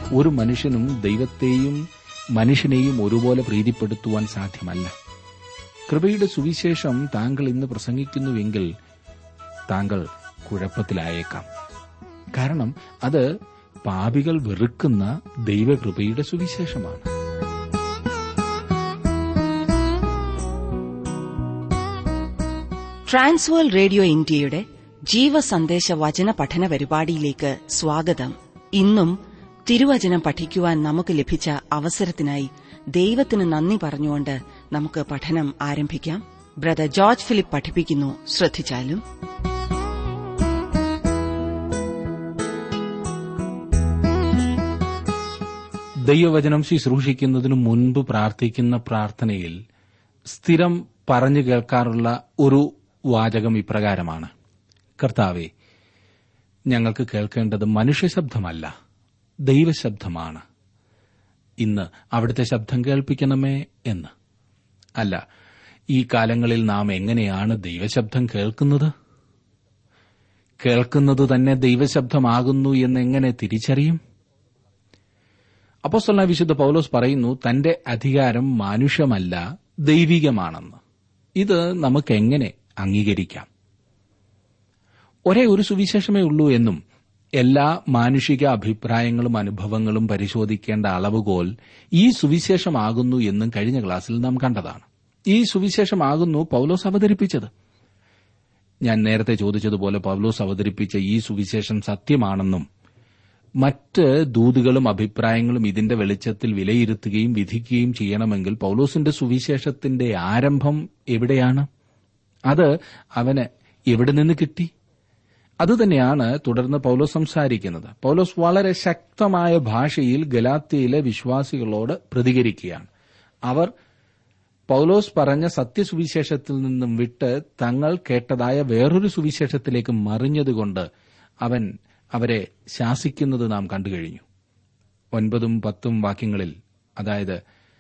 ഒരു മനുഷ്യനും ദൈവത്തെയും മനുഷ്യനെയും ഒരുപോലെ പ്രീതിപ്പെടുത്തുവാൻ സാധ്യമല്ല കൃപയുടെ സുവിശേഷം താങ്കൾ ഇന്ന് പ്രസംഗിക്കുന്നുവെങ്കിൽ താങ്കൾ കുഴപ്പത്തിലായേക്കാം കാരണം അത് പാപികൾ വെറുക്കുന്ന ദൈവകൃപയുടെ സുവിശേഷമാണ് ട്രാൻസ്വേൾ റേഡിയോ ഇന്ത്യയുടെ ജീവസന്ദേശ വചന പഠന പരിപാടിയിലേക്ക് സ്വാഗതം ഇന്നും തിരുവചനം പഠിക്കുവാൻ നമുക്ക് ലഭിച്ച അവസരത്തിനായി ദൈവത്തിന് നന്ദി പറഞ്ഞുകൊണ്ട് നമുക്ക് പഠനം ആരംഭിക്കാം ബ്രദർ ജോർജ് ഫിലിപ്പ് പഠിപ്പിക്കുന്നു ശ്രദ്ധിച്ചാലും ദൈവവചനം ശുശ്രൂഷിക്കുന്നതിനു മുൻപ് പ്രാർത്ഥിക്കുന്ന പ്രാർത്ഥനയിൽ സ്ഥിരം പറഞ്ഞു കേൾക്കാറുള്ള ഒരു വാചകം ഇപ്രകാരമാണ് കർത്താവെ ഞങ്ങൾക്ക് കേൾക്കേണ്ടത് മനുഷ്യശബ്ദമല്ല ദൈവശബ്ദമാണ് ഇന്ന് അവിടുത്തെ ശബ്ദം കേൾപ്പിക്കണമേ എന്ന് അല്ല ഈ കാലങ്ങളിൽ നാം എങ്ങനെയാണ് ദൈവശബ്ദം കേൾക്കുന്നത് കേൾക്കുന്നത് തന്നെ ദൈവശബ്ദമാകുന്നു എന്നെങ്ങനെ തിരിച്ചറിയും അപ്പോസ്തലനായ വിശുദ്ധ പൗലോസ് പറയുന്നു തന്റെ അധികാരം മാനുഷ്യമല്ല ദൈവികമാണെന്ന് ഇത് നമുക്ക് എങ്ങനെ അംഗീകരിക്കാം ഒരേ ഒരു സുവിശേഷമേ ഉള്ളൂ എന്നും എല്ലാ മാനുഷിക അഭിപ്രായങ്ങളും അനുഭവങ്ങളും പരിശോധിക്കേണ്ട അളവുകോൽ ഈ സുവിശേഷമാകുന്നു എന്നും കഴിഞ്ഞ ക്ലാസ്സിൽ നാം കണ്ടതാണ് ഈ സുവിശേഷമാകുന്നു പൗലോസ് അവതരിപ്പിച്ചത് ഞാൻ നേരത്തെ ചോദിച്ചതുപോലെ പൗലോസ് അവതരിപ്പിച്ച ഈ സുവിശേഷം സത്യമാണെന്നും മറ്റ് ദൂതുകളും അഭിപ്രായങ്ങളും ഇതിന്റെ വെളിച്ചത്തിൽ വിലയിരുത്തുകയും വിധിക്കുകയും ചെയ്യണമെങ്കിൽ പൗലോസിന്റെ സുവിശേഷത്തിന്റെ ആരംഭം എവിടെയാണ് അത് അവന് എവിടെ നിന്ന് കിട്ടി അതുതന്നെയാണ് തുടർന്ന് പൗലോസ് സംസാരിക്കുന്നത് പൗലോസ് വളരെ ശക്തമായ ഭാഷയിൽ ഗലാത്തിയിലെ വിശ്വാസികളോട് പ്രതികരിക്കുകയാണ് അവർ പൗലോസ് പറഞ്ഞ സത്യസുവിശേഷത്തിൽ നിന്നും വിട്ട് തങ്ങൾ കേട്ടതായ വേറൊരു സുവിശേഷത്തിലേക്ക് മറിഞ്ഞതുകൊണ്ട് അവൻ അവരെ ശാസിക്കുന്നത് നാം കണ്ടുകഴിഞ്ഞു ഒൻപതും പത്തും വാക്യങ്ങളിൽ അതായത്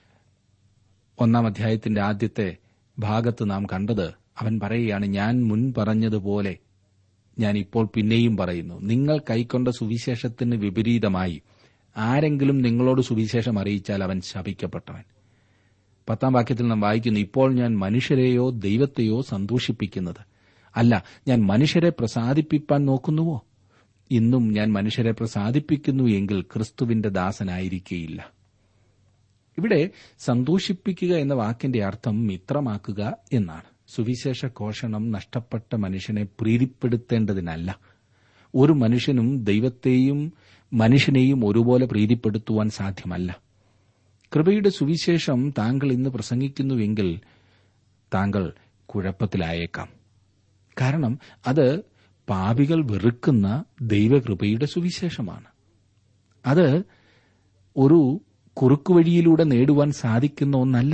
ഒന്നാം അധ്യായത്തിന്റെ ആദ്യത്തെ ഭാഗത്ത് നാം കണ്ടത് അവൻ പറയുകയാണ് ഞാൻ മുൻ പറഞ്ഞതുപോലെ ഞാൻ ഇപ്പോൾ പിന്നെയും പറയുന്നു നിങ്ങൾ കൈക്കൊണ്ട സുവിശേഷത്തിന് വിപരീതമായി ആരെങ്കിലും നിങ്ങളോട് സുവിശേഷം അറിയിച്ചാൽ അവൻ ശപിക്കപ്പെട്ടവൻ പത്താം വാക്യത്തിൽ നാം വായിക്കുന്നു ഇപ്പോൾ ഞാൻ മനുഷ്യരെയോ ദൈവത്തെയോ സന്തോഷിപ്പിക്കുന്നത് അല്ല ഞാൻ മനുഷ്യരെ പ്രസാദിപ്പിപ്പാൻ നോക്കുന്നുവോ ഇന്നും ഞാൻ മനുഷ്യരെ പ്രസാദിപ്പിക്കുന്നു എങ്കിൽ ക്രിസ്തുവിന്റെ ദാസനായിരിക്കേയില്ല ഇവിടെ സന്തോഷിപ്പിക്കുക എന്ന വാക്കിന്റെ അർത്ഥം മിത്രമാക്കുക എന്നാണ് സുവിശേഷ ഘോഷണം നഷ്ടപ്പെട്ട മനുഷ്യനെ പ്രീതിപ്പെടുത്തേണ്ടതിനല്ല ഒരു മനുഷ്യനും ദൈവത്തെയും മനുഷ്യനെയും ഒരുപോലെ പ്രീതിപ്പെടുത്തുവാൻ സാധ്യമല്ല കൃപയുടെ സുവിശേഷം താങ്കൾ ഇന്ന് പ്രസംഗിക്കുന്നുവെങ്കിൽ താങ്കൾ കുഴപ്പത്തിലായേക്കാം കാരണം അത് പാപികൾ വെറുക്കുന്ന ദൈവകൃപയുടെ സുവിശേഷമാണ് അത് ഒരു കുറുക്കുവഴിയിലൂടെ നേടുവാൻ സാധിക്കുന്ന ഒന്നല്ല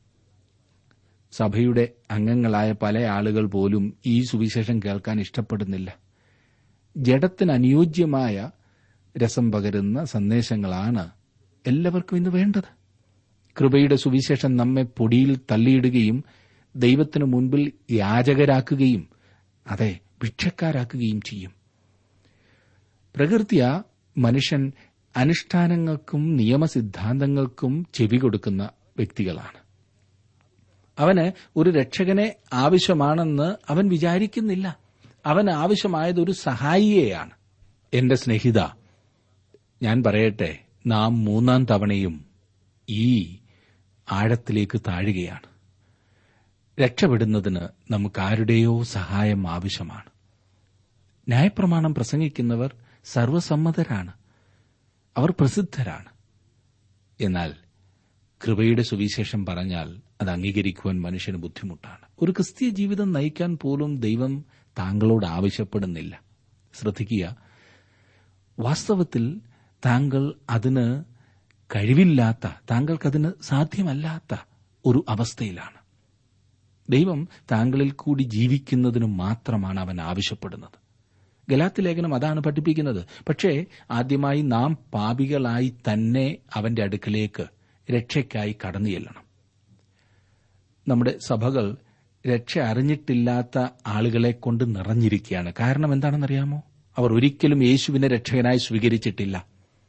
സഭയുടെ അംഗങ്ങളായ പല ആളുകൾ പോലും ഈ സുവിശേഷം കേൾക്കാൻ ഇഷ്ടപ്പെടുന്നില്ല ജഡത്തിന് അനുയോജ്യമായ രസം പകരുന്ന സന്ദേശങ്ങളാണ് എല്ലാവർക്കും ഇന്ന് വേണ്ടത് കൃപയുടെ സുവിശേഷം നമ്മെ പൊടിയിൽ തള്ളിയിടുകയും ദൈവത്തിനു മുൻപിൽ യാചകരാക്കുകയും അതെ ഭിക്ഷക്കാരാക്കുകയും ചെയ്യും പ്രകൃതിയ മനുഷ്യൻ അനുഷ്ഠാനങ്ങൾക്കും നിയമസിദ്ധാന്തങ്ങൾക്കും ചെവി കൊടുക്കുന്ന വ്യക്തികളാണ് അവന് ഒരു രക്ഷകനെ ആവശ്യമാണെന്ന് അവൻ വിചാരിക്കുന്നില്ല അവന് ആവശ്യമായത് ഒരു സഹായിയെയാണ് എന്റെ സ്നേഹിത ഞാൻ പറയട്ടെ നാം മൂന്നാം തവണയും ഈ ആഴത്തിലേക്ക് താഴുകയാണ് രക്ഷപ്പെടുന്നതിന് നമുക്കാരുടെയോ സഹായം ആവശ്യമാണ് ന്യായപ്രമാണം പ്രസംഗിക്കുന്നവർ സർവസമ്മതരാണ് അവർ പ്രസിദ്ധരാണ് എന്നാൽ കൃപയുടെ സുവിശേഷം പറഞ്ഞാൽ അത് അംഗീകരിക്കുവാൻ മനുഷ്യന് ബുദ്ധിമുട്ടാണ് ഒരു ക്രിസ്തീയ ജീവിതം നയിക്കാൻ പോലും ദൈവം താങ്കളോട് ആവശ്യപ്പെടുന്നില്ല ശ്രദ്ധിക്കുക വാസ്തവത്തിൽ താങ്കൾ അതിന് കഴിവില്ലാത്ത താങ്കൾക്കതിന് സാധ്യമല്ലാത്ത ഒരു അവസ്ഥയിലാണ് ദൈവം താങ്കളിൽ കൂടി ജീവിക്കുന്നതിന് മാത്രമാണ് അവൻ ആവശ്യപ്പെടുന്നത് ഗലാത്തി ലേഖനം അതാണ് പഠിപ്പിക്കുന്നത് പക്ഷേ ആദ്യമായി നാം പാപികളായി തന്നെ അവന്റെ അടുക്കലേക്ക് രക്ഷയ്ക്കായി കടന്നു ചെല്ലണം നമ്മുടെ സഭകൾ രക്ഷ അറിഞ്ഞിട്ടില്ലാത്ത ആളുകളെ കൊണ്ട് നിറഞ്ഞിരിക്കുകയാണ് കാരണം എന്താണെന്നറിയാമോ അവർ ഒരിക്കലും യേശുവിനെ രക്ഷകനായി സ്വീകരിച്ചിട്ടില്ല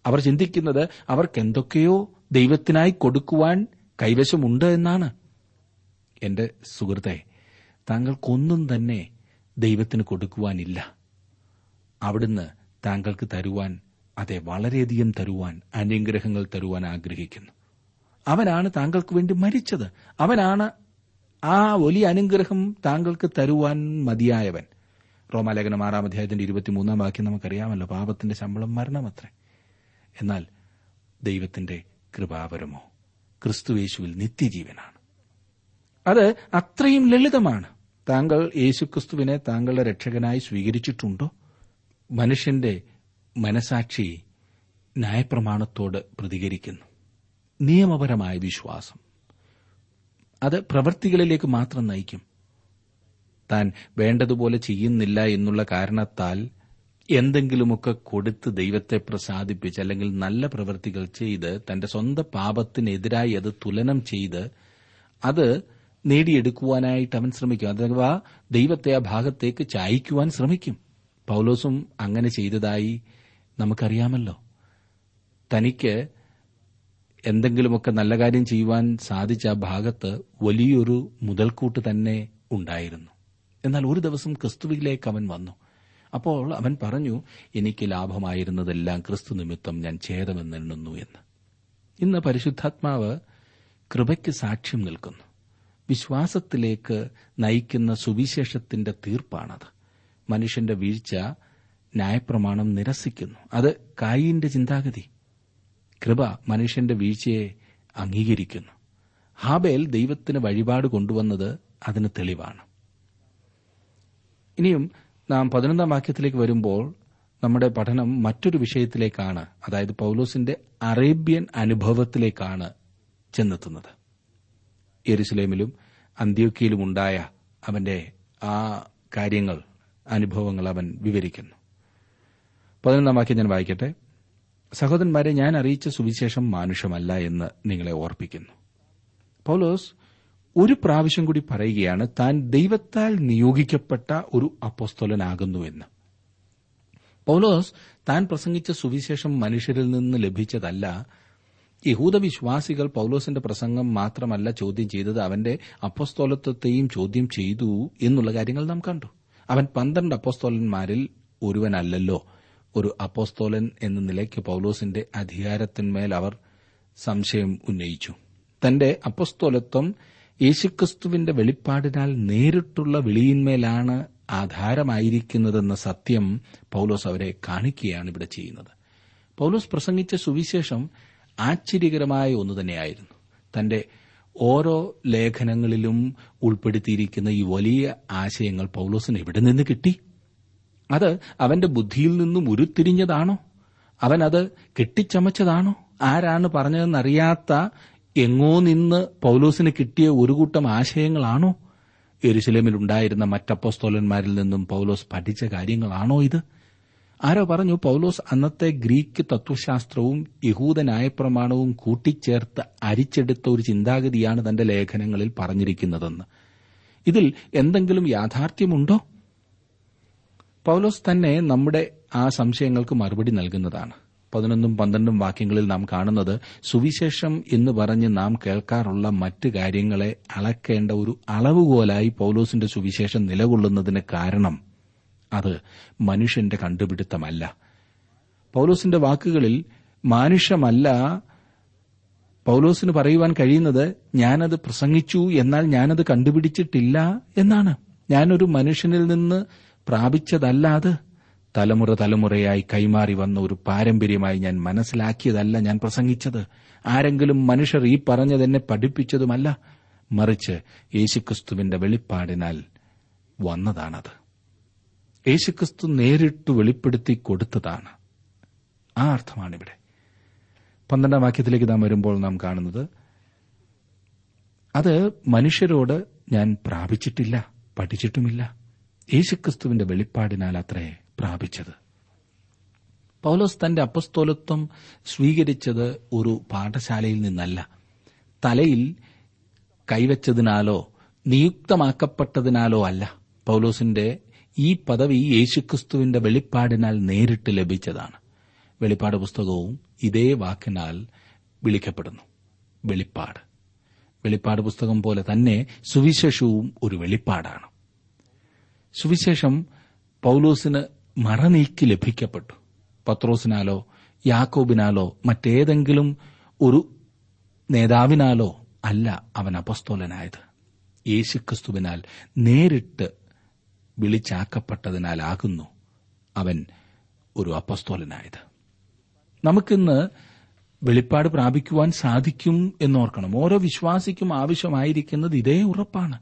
അവർ ചിന്തിക്കുന്നത് അവർക്ക് എന്തൊക്കെയോ ദൈവത്തിനായി കൊടുക്കുവാൻ കൈവശമുണ്ട് എന്നാണ് എന്റെ സുഹൃത്തെ താങ്കൾക്കൊന്നും തന്നെ ദൈവത്തിന് കൊടുക്കുവാനില്ല അവിടുന്ന് താങ്കൾക്ക് തരുവാൻ അതെ വളരെയധികം തരുവാൻ അനുഗ്രഹങ്ങൾ തരുവാൻ ആഗ്രഹിക്കുന്നു അവനാണ് താങ്കൾക്ക് വേണ്ടി മരിച്ചത് അവനാണ് ആ വലിയ അനുഗ്രഹം താങ്കൾക്ക് തരുവാൻ മതിയായവൻ റോമാലേഖനം ആറാം അധ്യായത്തിന്റെ ഇരുപത്തിമൂന്നാം വാക്യം നമുക്കറിയാമല്ലോ പാപത്തിന്റെ ശമ്പളം മരണമത്രേ എന്നാൽ ദൈവത്തിന്റെ കൃപാവരമോ ക്രിസ്തുവേശുവിൽ നിത്യജീവനാണ് അത് അത്രയും ലളിതമാണ് താങ്കൾ യേശുക്രിസ്തുവിനെ താങ്കളുടെ രക്ഷകനായി സ്വീകരിച്ചിട്ടുണ്ടോ മനുഷ്യന്റെ മനസാക്ഷി ന്യായപ്രമാണത്തോട് പ്രതികരിക്കുന്നു നിയമപരമായ വിശ്വാസം അത് പ്രവൃത്തികളിലേക്ക് മാത്രം നയിക്കും താൻ വേണ്ടതുപോലെ ചെയ്യുന്നില്ല എന്നുള്ള കാരണത്താൽ എന്തെങ്കിലുമൊക്കെ കൊടുത്ത് ദൈവത്തെ പ്രസാദിപ്പിച്ച് അല്ലെങ്കിൽ നല്ല പ്രവൃത്തികൾ ചെയ്ത് തന്റെ സ്വന്തം പാപത്തിനെതിരായി അത് തുലനം ചെയ്ത് അത് നേടിയെടുക്കുവാനായിട്ട് അവൻ ശ്രമിക്കും അഥവാ ദൈവത്തെ ആ ഭാഗത്തേക്ക് ചായ്ക്കുവാൻ ശ്രമിക്കും പൗലോസും അങ്ങനെ ചെയ്തതായി നമുക്കറിയാമല്ലോ തനിക്ക് എന്തെങ്കിലുമൊക്കെ നല്ല കാര്യം ചെയ്യുവാൻ സാധിച്ച ആ ഭാഗത്ത് വലിയൊരു മുതൽക്കൂട്ട് തന്നെ ഉണ്ടായിരുന്നു എന്നാൽ ഒരു ദിവസം ക്രിസ്തുവിലേക്ക് അവൻ വന്നു അപ്പോൾ അവൻ പറഞ്ഞു എനിക്ക് ലാഭമായിരുന്നതെല്ലാം ക്രിസ്തു നിമിത്തം ഞാൻ ഛേദമെന്നെണ്ണുന്നു എന്ന് ഇന്ന് പരിശുദ്ധാത്മാവ് കൃപയ്ക്ക് സാക്ഷ്യം നിൽക്കുന്നു വിശ്വാസത്തിലേക്ക് നയിക്കുന്ന സുവിശേഷത്തിന്റെ തീർപ്പാണത് മനുഷ്യന്റെ വീഴ്ച ന്യായപ്രമാണം നിരസിക്കുന്നു അത് കായിന്റെ ചിന്താഗതി കൃപ മനുഷ്യന്റെ വീഴ്ചയെ അംഗീകരിക്കുന്നു ഹാബേൽ ദൈവത്തിന് വഴിപാട് കൊണ്ടുവന്നത് അതിന് തെളിവാണ് ഇനിയും നാം പതിനൊന്നാം വാക്യത്തിലേക്ക് വരുമ്പോൾ നമ്മുടെ പഠനം മറ്റൊരു വിഷയത്തിലേക്കാണ് അതായത് പൌലോസിന്റെ അറേബ്യൻ അനുഭവത്തിലേക്കാണ് ചെന്നെത്തുന്നത് യെരുസലേമിലും അന്ത്യോക്കിയിലും ഉണ്ടായ അവന്റെ ആ കാര്യങ്ങൾ അനുഭവങ്ങൾ അവൻ വിവരിക്കുന്നു പതിനൊന്നാം വാക്യം ഞാൻ വായിക്കട്ടെ സഹോദരന്മാരെ ഞാൻ അറിയിച്ച സുവിശേഷം മാനുഷമല്ല എന്ന് നിങ്ങളെ ഓർപ്പിക്കുന്നു പൗലോസ് ഒരു പ്രാവശ്യം കൂടി പറയുകയാണ് താൻ ദൈവത്താൽ നിയോഗിക്കപ്പെട്ട ഒരു അപ്പോസ്തോലനാകുന്നുവെന്ന് പൗലോസ് താൻ പ്രസംഗിച്ച സുവിശേഷം മനുഷ്യരിൽ നിന്ന് ലഭിച്ചതല്ല യഹൂദ വിശ്വാസികൾ പൗലോസിന്റെ പ്രസംഗം മാത്രമല്ല ചോദ്യം ചെയ്തത് അവന്റെ അപ്പോസ്തോലത്വത്തെയും ചോദ്യം ചെയ്തു എന്നുള്ള കാര്യങ്ങൾ നാം കണ്ടു അവൻ പന്ത്രണ്ട് അപ്പോസ്തോലന്മാരിൽ ഒരുവനല്ലല്ലോ ഒരു അപ്പോസ്തോലൻ എന്ന നിലയ്ക്ക് പൗലോസിന്റെ അധികാരത്തിന്മേൽ അവർ സംശയം ഉന്നയിച്ചു തന്റെ അപ്പോസ്തോലത്വം യേശുക്രിസ്തുവിന്റെ വെളിപ്പാടിനാൽ നേരിട്ടുള്ള വിളിയിന്മേലാണ് ആധാരമായിരിക്കുന്നതെന്ന സത്യം പൗലോസ് അവരെ കാണിക്കുകയാണ് ഇവിടെ ചെയ്യുന്നത് പൗലോസ് പ്രസംഗിച്ച സുവിശേഷം ആശ്ചര്യകരമായ ഒന്നു തന്നെയായിരുന്നു തന്റെ ഓരോ ലേഖനങ്ങളിലും ഉൾപ്പെടുത്തിയിരിക്കുന്ന ഈ വലിയ ആശയങ്ങൾ പൗലോസിന് എവിടെ നിന്ന് കിട്ടി അത് അവന്റെ ബുദ്ധിയിൽ നിന്നും ഉരുത്തിരിഞ്ഞതാണോ അവൻ അത് കെട്ടിച്ചമച്ചതാണോ ആരാണ് പറഞ്ഞതെന്നറിയാത്ത എങ്ങോ നിന്ന് പൗലോസിന് കിട്ടിയ ഒരു കൂട്ടം ആശയങ്ങളാണോ എരുശലേമിലുണ്ടായിരുന്ന മറ്റപ്പോസ്തോലന്മാരിൽ നിന്നും പൗലോസ് പഠിച്ച കാര്യങ്ങളാണോ ഇത് ആരോ പറഞ്ഞു പൗലോസ് അന്നത്തെ ഗ്രീക്ക് തത്വശാസ്ത്രവും യഹൂദ ന്യായപ്രമാണവും കൂട്ടിച്ചേർത്ത് അരിച്ചെടുത്ത ഒരു ചിന്താഗതിയാണ് തന്റെ ലേഖനങ്ങളിൽ പറഞ്ഞിരിക്കുന്നതെന്ന് ഇതിൽ എന്തെങ്കിലും യാഥാർത്ഥ്യമുണ്ടോ പൗലോസ് തന്നെ നമ്മുടെ ആ സംശയങ്ങൾക്ക് മറുപടി നൽകുന്നതാണ് പതിനൊന്നും പന്ത്രണ്ടും വാക്യങ്ങളിൽ നാം കാണുന്നത് സുവിശേഷം എന്ന് പറഞ്ഞ് നാം കേൾക്കാറുള്ള മറ്റ് കാര്യങ്ങളെ അളക്കേണ്ട ഒരു അളവുകോലായി പൗലോസിന്റെ സുവിശേഷം നിലകൊള്ളുന്നതിന് കാരണം അത് മനുഷ്യന്റെ കണ്ടുപിടുത്തമല്ല പൗലോസിന്റെ വാക്കുകളിൽ മാനുഷമല്ല പൗലോസിന് പറയുവാൻ കഴിയുന്നത് ഞാനത് പ്രസംഗിച്ചു എന്നാൽ ഞാനത് കണ്ടുപിടിച്ചിട്ടില്ല എന്നാണ് ഞാനൊരു മനുഷ്യനിൽ നിന്ന് പ്രാപിച്ചതല്ല അത് തലമുറ തലമുറയായി കൈമാറി വന്ന ഒരു പാരമ്പര്യമായി ഞാൻ മനസ്സിലാക്കിയതല്ല ഞാൻ പ്രസംഗിച്ചത് ആരെങ്കിലും മനുഷ്യർ ഈ പറഞ്ഞതെന്നെ പഠിപ്പിച്ചതുമല്ല മറിച്ച് യേശുക്രിസ്തുവിന്റെ വെളിപ്പാടിനാൽ വന്നതാണത് യേശുക്രിസ്തു നേരിട്ട് വെളിപ്പെടുത്തി കൊടുത്തതാണ് ആ അർത്ഥമാണിവിടെ പന്ത്രണ്ടാം വാക്യത്തിലേക്ക് നാം വരുമ്പോൾ നാം കാണുന്നത് അത് മനുഷ്യരോട് ഞാൻ പ്രാപിച്ചിട്ടില്ല പഠിച്ചിട്ടുമില്ല യേശുക്രിസ്തുവിന്റെ വെളിപ്പാടിനാൽ അത്രേ പ്രാപിച്ചത് പൗലോസ് തന്റെ അപ്പസ്തോലത്വം സ്വീകരിച്ചത് ഒരു പാഠശാലയിൽ നിന്നല്ല തലയിൽ കൈവച്ചതിനാലോ നിയുക്തമാക്കപ്പെട്ടതിനാലോ അല്ല പൗലോസിന്റെ ഈ പദവി യേശുക്രിസ്തുവിന്റെ വെളിപ്പാടിനാൽ നേരിട്ട് ലഭിച്ചതാണ് വെളിപ്പാട് പുസ്തകവും ഇതേ വാക്കിനാൽ വിളിക്കപ്പെടുന്നു വെളിപ്പാട് വെളിപ്പാട് പുസ്തകം പോലെ തന്നെ സുവിശേഷവും ഒരു വെളിപ്പാടാണ് സുവിശേഷം പൌലോസിന് മറനീക്കി ലഭിക്കപ്പെട്ടു പത്രോസിനാലോ യാക്കോബിനാലോ മറ്റേതെങ്കിലും ഒരു നേതാവിനാലോ അല്ല അവൻ അപസ്തോലനായത് യേശുക്രിസ്തുവിനാൽ നേരിട്ട് വിളിച്ചാക്കപ്പെട്ടതിനാലാകുന്നു അവൻ ഒരു അപസ്തോലനായത് നമുക്കിന്ന് വെളിപ്പാട് പ്രാപിക്കുവാൻ സാധിക്കും എന്നോർക്കണം ഓരോ വിശ്വാസിക്കും ആവശ്യമായിരിക്കുന്നത് ഇതേ ഉറപ്പാണ്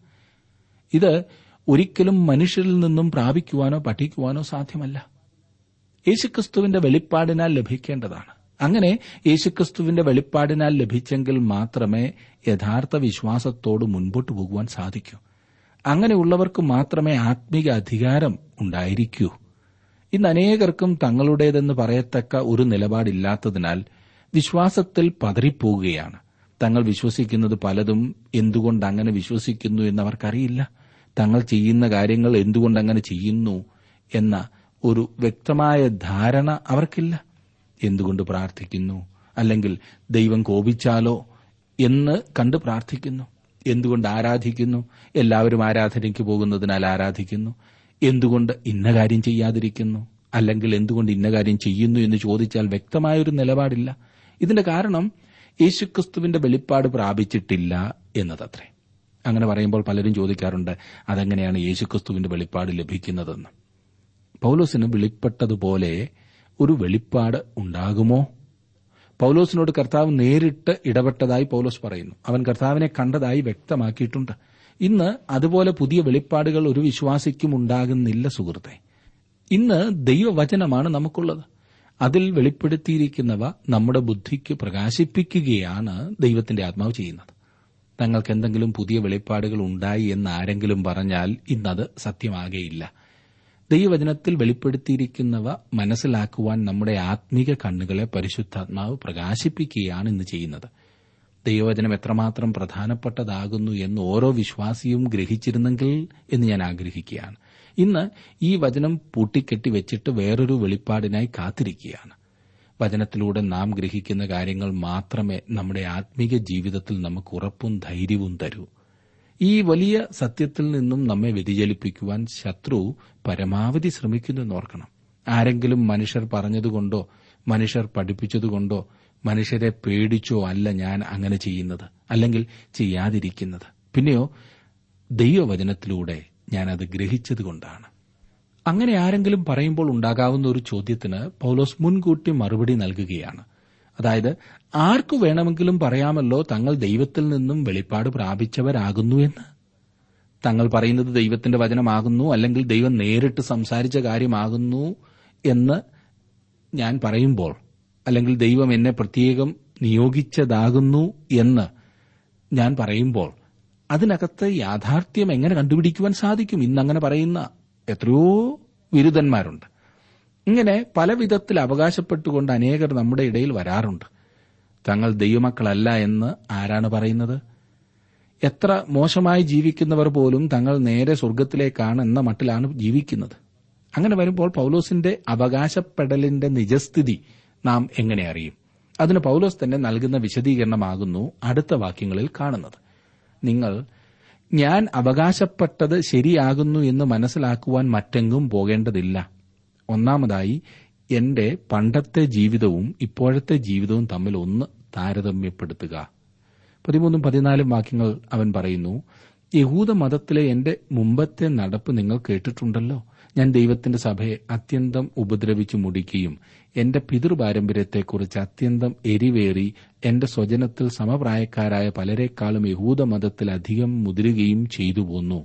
ഇത് ഒരിക്കലും മനുഷ്യരിൽ നിന്നും പ്രാപിക്കുവാനോ പഠിക്കുവാനോ സാധ്യമല്ല യേശുക്രിസ്തുവിന്റെ വെളിപ്പാടിനാൽ ലഭിക്കേണ്ടതാണ് അങ്ങനെ യേശുക്രിസ്തുവിന്റെ വെളിപ്പാടിനാൽ ലഭിച്ചെങ്കിൽ മാത്രമേ യഥാർത്ഥ വിശ്വാസത്തോട് മുൻപോട്ട് പോകുവാൻ സാധിക്കൂ അങ്ങനെയുള്ളവർക്ക് മാത്രമേ ആത്മീക അധികാരം ഉണ്ടായിരിക്കൂ ഇന്ന് അനേകർക്കും തങ്ങളുടേതെന്ന് പറയത്തക്ക ഒരു നിലപാടില്ലാത്തതിനാൽ വിശ്വാസത്തിൽ പതറിപ്പോവുകയാണ് തങ്ങൾ വിശ്വസിക്കുന്നത് പലതും എന്തുകൊണ്ട് അങ്ങനെ വിശ്വസിക്കുന്നു എന്നവർക്കറിയില്ല തങ്ങൾ ചെയ്യുന്ന കാര്യങ്ങൾ എന്തുകൊണ്ട് അങ്ങനെ ചെയ്യുന്നു എന്ന ഒരു വ്യക്തമായ ധാരണ അവർക്കില്ല എന്തുകൊണ്ട് പ്രാർത്ഥിക്കുന്നു അല്ലെങ്കിൽ ദൈവം കോപിച്ചാലോ എന്ന് കണ്ട് പ്രാർത്ഥിക്കുന്നു എന്തുകൊണ്ട് ആരാധിക്കുന്നു എല്ലാവരും ആരാധനയ്ക്ക് പോകുന്നതിനാൽ ആരാധിക്കുന്നു എന്തുകൊണ്ട് ഇന്ന കാര്യം ചെയ്യാതിരിക്കുന്നു അല്ലെങ്കിൽ എന്തുകൊണ്ട് ഇന്ന കാര്യം ചെയ്യുന്നു എന്ന് ചോദിച്ചാൽ വ്യക്തമായൊരു നിലപാടില്ല ഇതിന്റെ കാരണം യേശുക്രിസ്തുവിന്റെ വെളിപ്പാട് പ്രാപിച്ചിട്ടില്ല എന്നതത്രേ അങ്ങനെ പറയുമ്പോൾ പലരും ചോദിക്കാറുണ്ട് അതെങ്ങനെയാണ് യേശുക്രിസ്തുവിന്റെ വെളിപ്പാട് ലഭിക്കുന്നതെന്ന് പൌലോസിന് വെളിപ്പെട്ടതുപോലെ ഒരു വെളിപ്പാട് ഉണ്ടാകുമോ പൌലോസിനോട് കർത്താവ് നേരിട്ട് ഇടപെട്ടതായി പൌലോസ് പറയുന്നു അവൻ കർത്താവിനെ കണ്ടതായി വ്യക്തമാക്കിയിട്ടുണ്ട് ഇന്ന് അതുപോലെ പുതിയ വെളിപ്പാടുകൾ ഒരു വിശ്വാസിക്കും ഉണ്ടാകുന്നില്ല സുഹൃത്തെ ഇന്ന് ദൈവവചനമാണ് നമുക്കുള്ളത് അതിൽ വെളിപ്പെടുത്തിയിരിക്കുന്നവ നമ്മുടെ ബുദ്ധിക്ക് പ്രകാശിപ്പിക്കുകയാണ് ദൈവത്തിന്റെ ആത്മാവ് ചെയ്യുന്നത് തങ്ങൾക്ക് എന്തെങ്കിലും പുതിയ വെളിപ്പാടുകൾ ഉണ്ടായി എന്ന് ആരെങ്കിലും പറഞ്ഞാൽ ഇന്നത് സത്യമാകേയില്ല ദൈവവചനത്തിൽ വെളിപ്പെടുത്തിയിരിക്കുന്നവ മനസ്സിലാക്കുവാൻ നമ്മുടെ ആത്മീക കണ്ണുകളെ പരിശുദ്ധാത്മാവ് പ്രകാശിപ്പിക്കുകയാണ് ഇന്ന് ചെയ്യുന്നത് ദൈവവചനം എത്രമാത്രം പ്രധാനപ്പെട്ടതാകുന്നു എന്ന് ഓരോ വിശ്വാസിയും ഗ്രഹിച്ചിരുന്നെങ്കിൽ എന്ന് ഞാൻ ആഗ്രഹിക്കുകയാണ് ഇന്ന് ഈ വചനം പൂട്ടിക്കെട്ടി വെച്ചിട്ട് വേറൊരു വെളിപ്പാടിനായി കാത്തിരിക്കുകയാണ് വചനത്തിലൂടെ നാം ഗ്രഹിക്കുന്ന കാര്യങ്ങൾ മാത്രമേ നമ്മുടെ ആത്മീക ജീവിതത്തിൽ നമുക്ക് ഉറപ്പും ധൈര്യവും തരൂ ഈ വലിയ സത്യത്തിൽ നിന്നും നമ്മെ വ്യതിചലിപ്പിക്കുവാൻ ശത്രു പരമാവധി ശ്രമിക്കുന്നു ഓർക്കണം ആരെങ്കിലും മനുഷ്യർ പറഞ്ഞതുകൊണ്ടോ മനുഷ്യർ പഠിപ്പിച്ചതുകൊണ്ടോ മനുഷ്യരെ പേടിച്ചോ അല്ല ഞാൻ അങ്ങനെ ചെയ്യുന്നത് അല്ലെങ്കിൽ ചെയ്യാതിരിക്കുന്നത് പിന്നെയോ ദൈവവചനത്തിലൂടെ ഞാനത് ഗ്രഹിച്ചതുകൊണ്ടാണ് അങ്ങനെ ആരെങ്കിലും പറയുമ്പോൾ ഉണ്ടാകാവുന്ന ഒരു ചോദ്യത്തിന് പൌലോസ് മുൻകൂട്ടി മറുപടി നൽകുകയാണ് അതായത് ആർക്കു വേണമെങ്കിലും പറയാമല്ലോ തങ്ങൾ ദൈവത്തിൽ നിന്നും വെളിപ്പാട് പ്രാപിച്ചവരാകുന്നു എന്ന് തങ്ങൾ പറയുന്നത് ദൈവത്തിന്റെ വചനമാകുന്നു അല്ലെങ്കിൽ ദൈവം നേരിട്ട് സംസാരിച്ച കാര്യമാകുന്നു എന്ന് ഞാൻ പറയുമ്പോൾ അല്ലെങ്കിൽ ദൈവം എന്നെ പ്രത്യേകം നിയോഗിച്ചതാകുന്നു എന്ന് ഞാൻ പറയുമ്പോൾ അതിനകത്ത് യാഥാർത്ഥ്യം എങ്ങനെ കണ്ടുപിടിക്കുവാൻ സാധിക്കും ഇന്നങ്ങനെ പറയുന്ന എത്രയോ വിരുദ്ധന്മാരുണ്ട് ഇങ്ങനെ പല വിധത്തിൽ അവകാശപ്പെട്ടുകൊണ്ട് അനേകർ നമ്മുടെ ഇടയിൽ വരാറുണ്ട് തങ്ങൾ ദൈവമക്കളല്ല എന്ന് ആരാണ് പറയുന്നത് എത്ര മോശമായി ജീവിക്കുന്നവർ പോലും തങ്ങൾ നേരെ സ്വർഗത്തിലേക്കാണ് എന്ന മട്ടിലാണ് ജീവിക്കുന്നത് അങ്ങനെ വരുമ്പോൾ പൌലോസിന്റെ അവകാശപ്പെടലിന്റെ നിജസ്ഥിതി നാം എങ്ങനെ അറിയും അതിന് പൌലോസ് തന്നെ നൽകുന്ന വിശദീകരണമാകുന്നു അടുത്ത വാക്യങ്ങളിൽ കാണുന്നത് നിങ്ങൾ ഞാൻ അവകാശപ്പെട്ടത് ശരിയാകുന്നു എന്ന് മനസ്സിലാക്കുവാൻ മറ്റെങ്ങും പോകേണ്ടതില്ല ഒന്നാമതായി എന്റെ പണ്ടത്തെ ജീവിതവും ഇപ്പോഴത്തെ ജീവിതവും തമ്മിൽ ഒന്ന് താരതമ്യപ്പെടുത്തുക പതിമൂന്നും പതിനാലും വാക്യങ്ങൾ അവൻ പറയുന്നു യഹൂദ മതത്തിലെ എന്റെ മുമ്പത്തെ നടപ്പ് നിങ്ങൾ കേട്ടിട്ടുണ്ടല്ലോ ഞാൻ ദൈവത്തിന്റെ സഭയെ അത്യന്തം ഉപദ്രവിച്ചു മുടിക്കുകയും എന്റെ പിതൃപാരമ്പര്യത്തെക്കുറിച്ച് അത്യന്തം എരിവേറി എന്റെ സ്വജനത്തിൽ സമപ്രായക്കാരായ പലരെക്കാളും യഹൂദ മതത്തിൽ അധികം മുതിരുകയും ചെയ്തു പോന്നു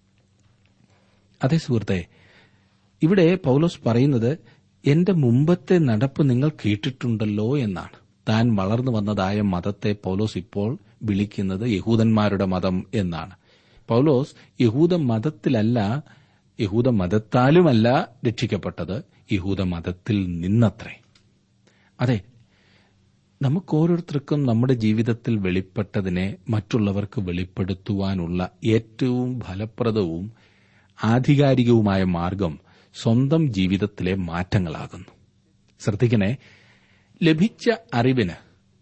അതെ സുഹൃത്തെ ഇവിടെ പൌലോസ് പറയുന്നത് എന്റെ മുമ്പത്തെ നടപ്പ് നിങ്ങൾ കേട്ടിട്ടുണ്ടല്ലോ എന്നാണ് താൻ വളർന്നു വന്നതായ മതത്തെ പൌലോസ് ഇപ്പോൾ വിളിക്കുന്നത് യഹൂദന്മാരുടെ മതം എന്നാണ് പൌലോസ് യഹൂദ മതത്തിലല്ല യഹൂദ മതത്താലുമല്ല രക്ഷിക്കപ്പെട്ടത് യഹൂദ മതത്തിൽ നിന്നത്രേ അതെ നമുക്ക് ഓരോരുത്തർക്കും നമ്മുടെ ജീവിതത്തിൽ വെളിപ്പെട്ടതിനെ മറ്റുള്ളവർക്ക് വെളിപ്പെടുത്തുവാനുള്ള ഏറ്റവും ഫലപ്രദവും ആധികാരികവുമായ മാർഗം സ്വന്തം ജീവിതത്തിലെ മാറ്റങ്ങളാകുന്നു ശ്രദ്ധിക്കണേ ലഭിച്ച അറിവിന്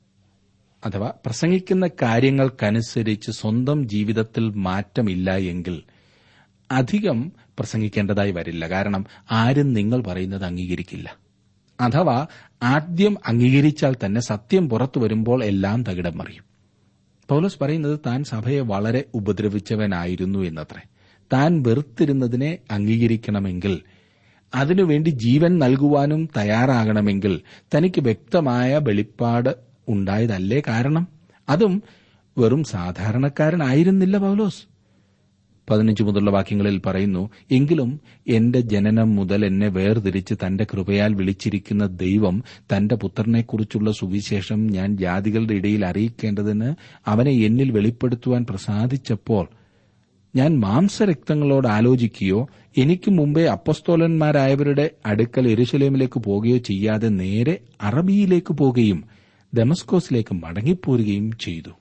അഥവാ പ്രസംഗിക്കുന്ന കാര്യങ്ങൾക്കനുസരിച്ച് സ്വന്തം ജീവിതത്തിൽ മാറ്റമില്ല എങ്കിൽ അധികം പ്രസംഗിക്കേണ്ടതായി വരില്ല കാരണം ആരും നിങ്ങൾ പറയുന്നത് അംഗീകരിക്കില്ല അഥവാ ആദ്യം അംഗീകരിച്ചാൽ തന്നെ സത്യം പുറത്തു വരുമ്പോൾ എല്ലാം തകിടം മറിയും പൗലോസ് പറയുന്നത് താൻ സഭയെ വളരെ ഉപദ്രവിച്ചവനായിരുന്നു എന്നത്രേ താൻ വെറുത്തിരുന്നതിനെ അംഗീകരിക്കണമെങ്കിൽ അതിനുവേണ്ടി ജീവൻ നൽകുവാനും തയ്യാറാകണമെങ്കിൽ തനിക്ക് വ്യക്തമായ വെളിപ്പാട് ഉണ്ടായതല്ലേ കാരണം അതും വെറും സാധാരണക്കാരനായിരുന്നില്ല പൗലോസ് പതിനഞ്ച് മുതലുള്ള വാക്യങ്ങളിൽ പറയുന്നു എങ്കിലും എന്റെ ജനനം മുതൽ എന്നെ വേർതിരിച്ച് തന്റെ കൃപയാൽ വിളിച്ചിരിക്കുന്ന ദൈവം തന്റെ പുത്രനെക്കുറിച്ചുള്ള സുവിശേഷം ഞാൻ ജാതികളുടെ ഇടയിൽ അറിയിക്കേണ്ടതിന് അവനെ എന്നിൽ വെളിപ്പെടുത്തുവാൻ പ്രസാദിച്ചപ്പോൾ ഞാൻ മാംസരക്തങ്ങളോട് ആലോചിക്കുകയോ എനിക്ക് മുമ്പേ അപ്പസ്തോലന്മാരായവരുടെ അടുക്കൽ എരുശലേമിലേക്ക് പോകുകയോ ചെയ്യാതെ നേരെ അറബിയിലേക്ക് പോകുകയും ഡെമസ്കോസിലേക്ക് മടങ്ങിപ്പോരുകയും ചെയ്തു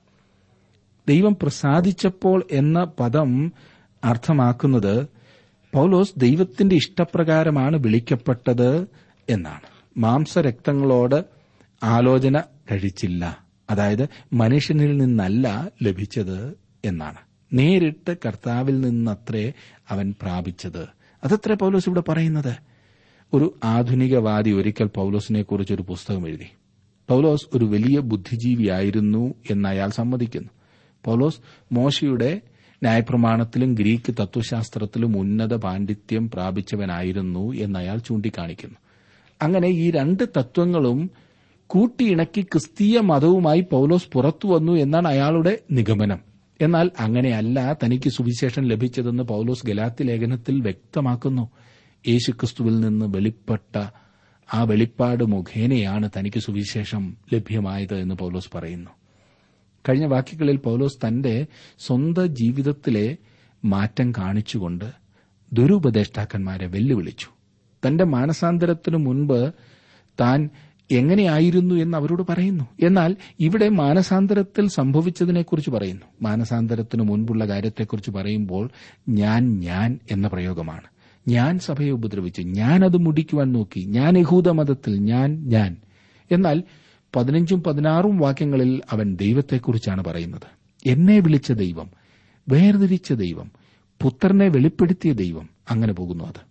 ദൈവം പ്രസാദിച്ചപ്പോൾ എന്ന പദം അർത്ഥമാക്കുന്നത് പൗലോസ് ദൈവത്തിന്റെ ഇഷ്ടപ്രകാരമാണ് വിളിക്കപ്പെട്ടത് എന്നാണ് മാംസരക്തങ്ങളോട് ആലോചന കഴിച്ചില്ല അതായത് മനുഷ്യനിൽ നിന്നല്ല ലഭിച്ചത് എന്നാണ് നേരിട്ട് കർത്താവിൽ നിന്നത്രേ അവൻ പ്രാപിച്ചത് അതത്രേ പൗലോസ് ഇവിടെ പറയുന്നത് ഒരു ആധുനികവാദി ഒരിക്കൽ പൗലോസിനെ കുറിച്ച് ഒരു പുസ്തകം എഴുതി പൗലോസ് ഒരു വലിയ ബുദ്ധിജീവിയായിരുന്നു എന്ന് അയാൾ സമ്മതിക്കുന്നു പൗലോസ് മോശയുടെ ന്യായപ്രമാണത്തിലും ഗ്രീക്ക് തത്വശാസ്ത്രത്തിലും ഉന്നത പാണ്ഡിത്യം പ്രാപിച്ചവനായിരുന്നു എന്ന് അയാൾ ചൂണ്ടിക്കാണിക്കുന്നു അങ്ങനെ ഈ രണ്ട് തത്വങ്ങളും കൂട്ടിയിണക്കി ക്രിസ്തീയ മതവുമായി പൗലോസ് പുറത്തു വന്നു എന്നാണ് അയാളുടെ നിഗമനം എന്നാൽ അങ്ങനെയല്ല തനിക്ക് സുവിശേഷം ലഭിച്ചതെന്ന് പൗലോസ് ഗലാത്തി ലേഖനത്തിൽ വ്യക്തമാക്കുന്നു യേശുക്രിസ്തുവിൽ നിന്ന് വെളിപ്പെട്ട ആ വെളിപ്പാട് മുഖേനയാണ് തനിക്ക് സുവിശേഷം ലഭ്യമായത് എന്ന് പൗലോസ് പറയുന്നു കഴിഞ്ഞ വാക്യങ്ങളിൽ പൗലോസ് തന്റെ സ്വന്തം ജീവിതത്തിലെ മാറ്റം കാണിച്ചുകൊണ്ട് ദുരുപദേഷ്ടാക്കന്മാരെ വെല്ലുവിളിച്ചു തന്റെ മാനസാന്തരത്തിനു മുൻപ് താൻ എങ്ങനെയായിരുന്നു എന്ന് അവരോട് പറയുന്നു എന്നാൽ ഇവിടെ മാനസാന്തരത്തിൽ സംഭവിച്ചതിനെക്കുറിച്ച് പറയുന്നു മാനസാന്തരത്തിനു മുൻപുള്ള കാര്യത്തെക്കുറിച്ച് പറയുമ്പോൾ ഞാൻ ഞാൻ എന്ന പ്രയോഗമാണ് ഞാൻ സഭയെ ഉപദ്രവിച്ചു ഞാൻ അത് മുടിക്കുവാൻ നോക്കി ഞാൻ യഹൂദ മതത്തിൽ ഞാൻ ഞാൻ എന്നാൽ പതിനഞ്ചും പതിനാറും വാക്യങ്ങളിൽ അവൻ ദൈവത്തെക്കുറിച്ചാണ് പറയുന്നത് എന്നെ വിളിച്ച ദൈവം വേർതിരിച്ച ദൈവം പുത്രനെ വെളിപ്പെടുത്തിയ ദൈവം അങ്ങനെ പോകുന്നു അത്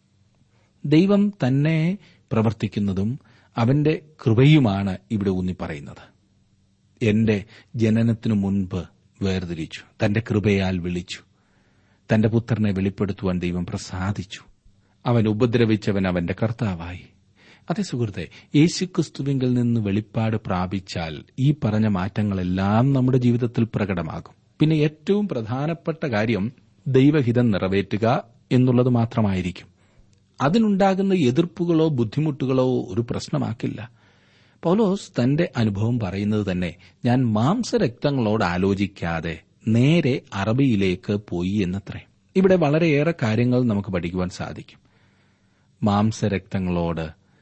ദൈവം തന്നെ പ്രവർത്തിക്കുന്നതും അവന്റെ കൃപയുമാണ് ഇവിടെ ഊന്നി പറയുന്നത് എന്റെ ജനനത്തിനു മുൻപ് വേർതിരിച്ചു തന്റെ കൃപയാൽ വിളിച്ചു തന്റെ പുത്രനെ വെളിപ്പെടുത്തുവാൻ ദൈവം പ്രസാദിച്ചു അവൻ ഉപദ്രവിച്ചവൻ അവന്റെ കർത്താവായി അതെ സുഹൃത്തെ യേശുക്രിസ്തുവിങ്കിൽ നിന്ന് വെളിപ്പാട് പ്രാപിച്ചാൽ ഈ പറഞ്ഞ മാറ്റങ്ങളെല്ലാം നമ്മുടെ ജീവിതത്തിൽ പ്രകടമാകും പിന്നെ ഏറ്റവും പ്രധാനപ്പെട്ട കാര്യം ദൈവഹിതം നിറവേറ്റുക എന്നുള്ളത് മാത്രമായിരിക്കും അതിനുണ്ടാകുന്ന എതിർപ്പുകളോ ബുദ്ധിമുട്ടുകളോ ഒരു പ്രശ്നമാക്കില്ല പൗലോസ് തന്റെ അനുഭവം പറയുന്നത് തന്നെ ഞാൻ മാംസരക്തങ്ങളോട് ആലോചിക്കാതെ നേരെ അറബിയിലേക്ക് പോയി എന്നത്രേ ഇവിടെ വളരെയേറെ കാര്യങ്ങൾ നമുക്ക് പഠിക്കുവാൻ സാധിക്കും മാംസരക്തങ്ങളോട്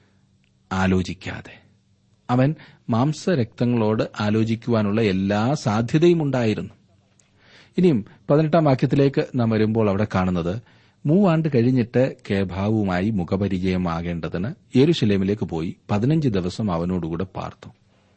ആലോചിക്കാതെ അവൻ മാംസരക്തങ്ങളോട് ആലോചിക്കുവാനുള്ള എല്ലാ സാധ്യതയും ഉണ്ടായിരുന്നു ഇനിയും പതിനെട്ടാം വാക്യത്തിലേക്ക് നാം വരുമ്പോൾ അവിടെ കാണുന്നത് മൂവാണ്ട് കഴിഞ്ഞിട്ട് കേഭാവുമായി മുഖപരിചയമാകേണ്ടതിന് യെരുശലേമിലേക്ക് പോയി പതിനഞ്ച് ദിവസം അവനോടുകൂടെ പാർത്തു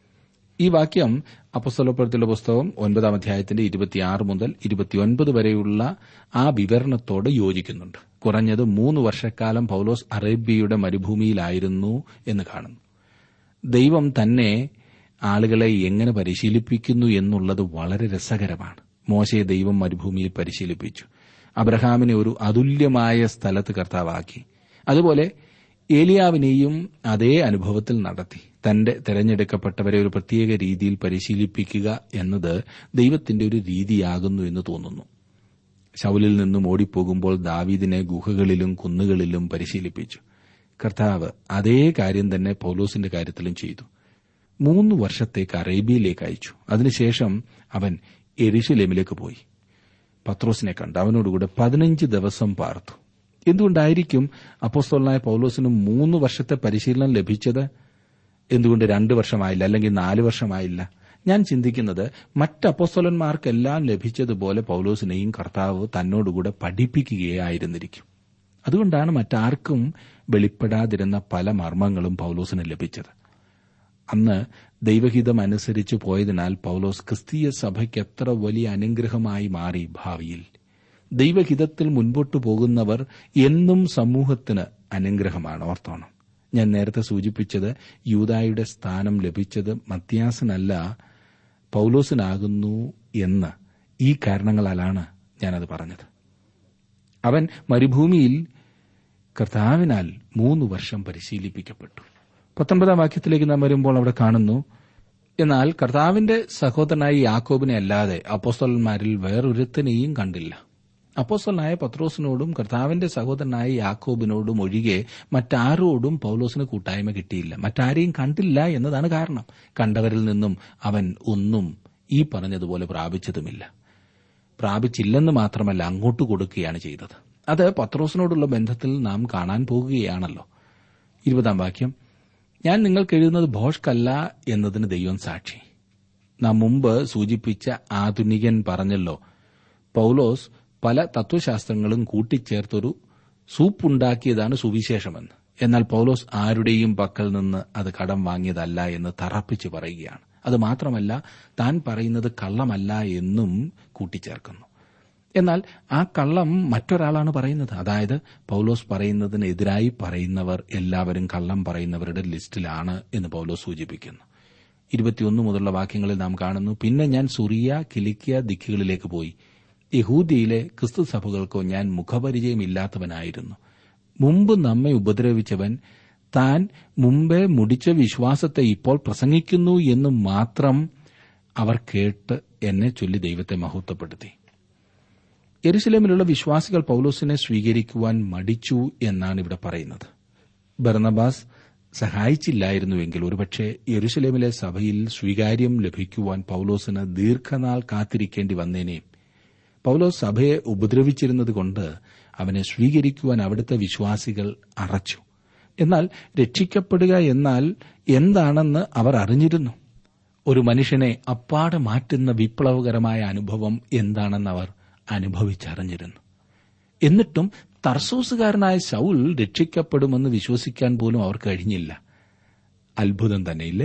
ഈ വാക്യം അപ്പസ്തലപ്പുറത്തിലെ പുസ്തകം ഒൻപതാം അധ്യായത്തിന്റെ ഇരുപത്തിയാറ് മുതൽ ഇരുപത്തിയൊൻപത് വരെയുള്ള ആ വിവരണത്തോട് യോജിക്കുന്നുണ്ട് കുറഞ്ഞത് മൂന്ന് വർഷക്കാലം പൌലോസ് അറേബ്യയുടെ മരുഭൂമിയിലായിരുന്നു എന്ന് കാണുന്നു ദൈവം തന്നെ ആളുകളെ എങ്ങനെ പരിശീലിപ്പിക്കുന്നു എന്നുള്ളത് വളരെ രസകരമാണ് മോശയെ ദൈവം മരുഭൂമിയിൽ പരിശീലിപ്പിച്ചു അബ്രഹാമിനെ ഒരു അതുല്യമായ സ്ഥലത്ത് കർത്താവാക്കി അതുപോലെ ഏലിയാവിനെയും അതേ അനുഭവത്തിൽ നടത്തി തന്റെ തെരഞ്ഞെടുക്കപ്പെട്ടവരെ ഒരു പ്രത്യേക രീതിയിൽ പരിശീലിപ്പിക്കുക എന്നത് ദൈവത്തിന്റെ ഒരു രീതിയാകുന്നു എന്ന് തോന്നുന്നു ശൗലിൽ നിന്നും ഓടിപ്പോകുമ്പോൾ ദാവീദിനെ ഗുഹകളിലും കുന്നുകളിലും പരിശീലിപ്പിച്ചു കർത്താവ് അതേ കാര്യം തന്നെ പൌലോസിന്റെ കാര്യത്തിലും ചെയ്തു മൂന്ന് വർഷത്തേക്ക് അറേബ്യയിലേക്ക് അയച്ചു അതിനുശേഷം അവൻ എരിശിലേമിലേക്ക് പോയി പത്രോസിനെ കണ്ട് അവനോടുകൂടെ പതിനഞ്ച് ദിവസം പാർത്തു എന്തുകൊണ്ടായിരിക്കും അപ്പോസ്തോലനായ പൌലോസിന് മൂന്ന് വർഷത്തെ പരിശീലനം ലഭിച്ചത് എന്തുകൊണ്ട് രണ്ടു വർഷമായില്ല അല്ലെങ്കിൽ നാല് വർഷമായില്ല ഞാൻ ചിന്തിക്കുന്നത് മറ്റ് അപ്പോസ്തോലന്മാർക്കെല്ലാം ലഭിച്ചതുപോലെ പൌലോസിനെയും കർത്താവ് തന്നോടുകൂടെ പഠിപ്പിക്കുകയായിരുന്നിരിക്കും അതുകൊണ്ടാണ് മറ്റാർക്കും വെളിപ്പെടാതിരുന്ന പല മർമ്മങ്ങളും പൌലോസിന് ലഭിച്ചത് അന്ന് ദൈവഹിതം അനുസരിച്ച് പോയതിനാൽ പൌലോസ് ക്രിസ്തീയ സഭയ്ക്ക് എത്ര വലിയ അനുഗ്രഹമായി മാറി ഭാവിയിൽ ദൈവഹിതത്തിൽ മുൻപോട്ടു പോകുന്നവർ എന്നും സമൂഹത്തിന് അനുഗ്രഹമാണ് ഓർത്തോണം ഞാൻ നേരത്തെ സൂചിപ്പിച്ചത് യൂതായുടെ സ്ഥാനം ലഭിച്ചത് മത്യാസനല്ല പൌലോസിനാകുന്നു എന്ന് ഈ കാരണങ്ങളാലാണ് ഞാനത് പറഞ്ഞത് അവൻ മരുഭൂമിയിൽ കർത്താവിനാൽ മൂന്ന് വർഷം പരിശീലിപ്പിക്കപ്പെട്ടു പത്തൊൻപതാം വാക്യത്തിലേക്ക് നാം വരുമ്പോൾ അവിടെ കാണുന്നു എന്നാൽ കർത്താവിന്റെ സഹോദരനായ യാക്കോബിനെ അല്ലാതെ അപ്പോസ്തലന്മാരിൽ വേറൊരുത്തനെയും കണ്ടില്ല അപ്പോസ്തലനായ പത്രോസിനോടും കർത്താവിന്റെ സഹോദരനായ യാക്കോബിനോടും ഒഴികെ മറ്റാരോടും പൌലോസിന് കൂട്ടായ്മ കിട്ടിയില്ല മറ്റാരെയും കണ്ടില്ല എന്നതാണ് കാരണം കണ്ടവരിൽ നിന്നും അവൻ ഒന്നും ഈ പറഞ്ഞതുപോലെ പ്രാപിച്ചതുമില്ല പ്രാപിച്ചില്ലെന്ന് മാത്രമല്ല അങ്ങോട്ട് കൊടുക്കുകയാണ് ചെയ്തത് അത് പത്രോസിനോടുള്ള ബന്ധത്തിൽ നാം കാണാൻ പോകുകയാണല്ലോ ഇരുപതാം വാക്യം ഞാൻ നിങ്ങൾക്ക് എഴുതുന്നത് ഭോഷ്കല്ല എന്നതിന് ദൈവം സാക്ഷി നാം മുമ്പ് സൂചിപ്പിച്ച ആധുനികൻ പറഞ്ഞല്ലോ പൌലോസ് പല തത്വശാസ്ത്രങ്ങളും കൂട്ടിച്ചേർത്തൊരു സൂപ്പുണ്ടാക്കിയതാണ് സുവിശേഷമെന്ന് എന്നാൽ പൌലോസ് ആരുടെയും പക്കൽ നിന്ന് അത് കടം വാങ്ങിയതല്ല എന്ന് തറപ്പിച്ച് പറയുകയാണ് അത് മാത്രമല്ല താൻ പറയുന്നത് കള്ളമല്ല എന്നും കൂട്ടിച്ചേർക്കുന്നു എന്നാൽ ആ കള്ളം മറ്റൊരാളാണ് പറയുന്നത് അതായത് പൌലോസ് പറയുന്നതിനെതിരായി പറയുന്നവർ എല്ലാവരും കള്ളം പറയുന്നവരുടെ ലിസ്റ്റിലാണ് എന്ന് പൌലോസ് സൂചിപ്പിക്കുന്നു ഇരുപത്തിയൊന്ന് മുതലുള്ള വാക്യങ്ങളിൽ നാം കാണുന്നു പിന്നെ ഞാൻ സുറിയ കിലിക്കിയ ദിക്കുകളിലേക്ക് പോയി യഹൂദിയിലെ ക്രിസ്തു സഭകൾക്കോ ഞാൻ മുഖപരിചയമില്ലാത്തവനായിരുന്നു മുമ്പ് നമ്മെ ഉപദ്രവിച്ചവൻ താൻ മുമ്പേ മുടിച്ച വിശ്വാസത്തെ ഇപ്പോൾ പ്രസംഗിക്കുന്നു എന്ന് മാത്രം അവർ കേട്ട് എന്നെ ചൊല്ലി ദൈവത്തെ മഹത്വപ്പെടുത്തി യെരുസലേമിലുള്ള വിശ്വാസികൾ പൌലോസിനെ സ്വീകരിക്കുവാൻ മടിച്ചു എന്നാണ് ഇവിടെ പറയുന്നത് ബർണബാസ് സഹായിച്ചില്ലായിരുന്നുവെങ്കിൽ ഒരുപക്ഷെ യെരുസലേമിലെ സഭയിൽ സ്വീകാര്യം ലഭിക്കുവാൻ പൌലോസിന് ദീർഘനാൾ കാത്തിരിക്കേണ്ടി വന്നേനേയും പൌലോസ് സഭയെ ഉപദ്രവിച്ചിരുന്നതുകൊണ്ട് അവനെ സ്വീകരിക്കുവാൻ അവിടുത്തെ വിശ്വാസികൾ അറച്ചു എന്നാൽ രക്ഷിക്കപ്പെടുക എന്നാൽ എന്താണെന്ന് അവർ അറിഞ്ഞിരുന്നു ഒരു മനുഷ്യനെ അപ്പാടെ മാറ്റുന്ന വിപ്ലവകരമായ അനുഭവം എന്താണെന്ന് അവർ അനുഭവിച്ചറിഞ്ഞിരുന്നു എന്നിട്ടും തർസൂസുകാരനായ ശൗൽ രക്ഷിക്കപ്പെടുമെന്ന് വിശ്വസിക്കാൻ പോലും അവർക്ക് കഴിഞ്ഞില്ല അത്ഭുതം തന്നെയില്ലേ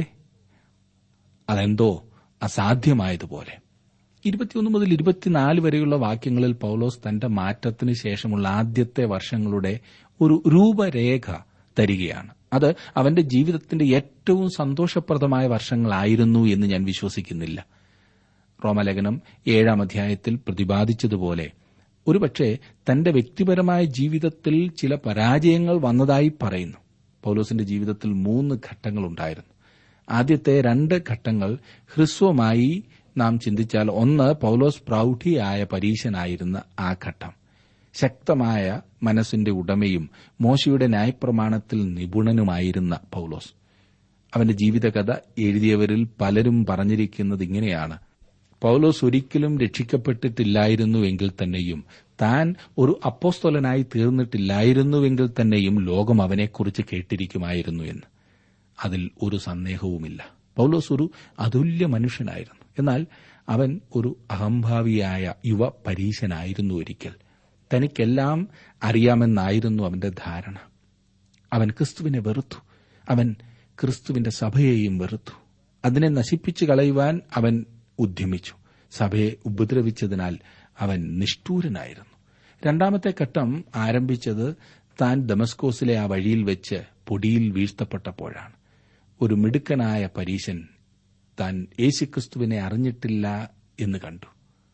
അതെന്തോ അസാധ്യമായതുപോലെ ഇരുപത്തിയൊന്ന് മുതൽ ഇരുപത്തിനാല് വരെയുള്ള വാക്യങ്ങളിൽ പൌലോസ് തന്റെ മാറ്റത്തിന് ശേഷമുള്ള ആദ്യത്തെ വർഷങ്ങളുടെ ഒരു രൂപരേഖ തരികയാണ് അത് അവന്റെ ജീവിതത്തിന്റെ ഏറ്റവും സന്തോഷപ്രദമായ വർഷങ്ങളായിരുന്നു എന്ന് ഞാൻ വിശ്വസിക്കുന്നില്ല റോമലേഖനം ഏഴാം അധ്യായത്തിൽ പ്രതിപാദിച്ചതുപോലെ ഒരുപക്ഷെ തന്റെ വ്യക്തിപരമായ ജീവിതത്തിൽ ചില പരാജയങ്ങൾ വന്നതായി പറയുന്നു പൌലോസിന്റെ ജീവിതത്തിൽ മൂന്ന് ഘട്ടങ്ങളുണ്ടായിരുന്നു ആദ്യത്തെ രണ്ട് ഘട്ടങ്ങൾ ഹ്രസ്വമായി നാം ചിന്തിച്ചാൽ ഒന്ന് പൌലോസ് പ്രൌഢിയായ പരീശനായിരുന്ന ആ ഘട്ടം ശക്തമായ മനസ്സിന്റെ ഉടമയും മോശയുടെ ന്യായപ്രമാണത്തിൽ നിപുണനുമായിരുന്ന പൌലോസ് അവന്റെ ജീവിതകഥ എഴുതിയവരിൽ പലരും പറഞ്ഞിരിക്കുന്നത് ഇങ്ങനെയാണ് പൌലോസ് ഒരിക്കലും രക്ഷിക്കപ്പെട്ടിട്ടില്ലായിരുന്നുവെങ്കിൽ തന്നെയും താൻ ഒരു അപ്പോസ്തോലനായി തീർന്നിട്ടില്ലായിരുന്നുവെങ്കിൽ തന്നെയും ലോകം അവനെക്കുറിച്ച് കേട്ടിരിക്കുമായിരുന്നു എന്ന് അതിൽ ഒരു സന്ദേഹവുമില്ല പൌലോസ് ഒരു അതുല്യ മനുഷ്യനായിരുന്നു എന്നാൽ അവൻ ഒരു അഹംഭാവിയായ യുവ പരീശനായിരുന്നു ഒരിക്കൽ തനിക്കെല്ലാം അറിയാമെന്നായിരുന്നു അവന്റെ ധാരണ അവൻ ക്രിസ്തുവിനെ വെറുത്തു അവൻ ക്രിസ്തുവിന്റെ സഭയെയും വെറുത്തു അതിനെ നശിപ്പിച്ചു കളയുവാൻ അവൻ ഉദ്യമിച്ചു സഭയെ ഉപദ്രവിച്ചതിനാൽ അവൻ നിഷ്ഠൂരനായിരുന്നു രണ്ടാമത്തെ ഘട്ടം ആരംഭിച്ചത് താൻ ദമസ്കോസിലെ ആ വഴിയിൽ വെച്ച് പൊടിയിൽ വീഴ്ത്തപ്പെട്ടപ്പോഴാണ് ഒരു മിടുക്കനായ പരീശൻ താൻ യേശുക്രിസ്തുവിനെ അറിഞ്ഞിട്ടില്ല എന്ന് കണ്ടു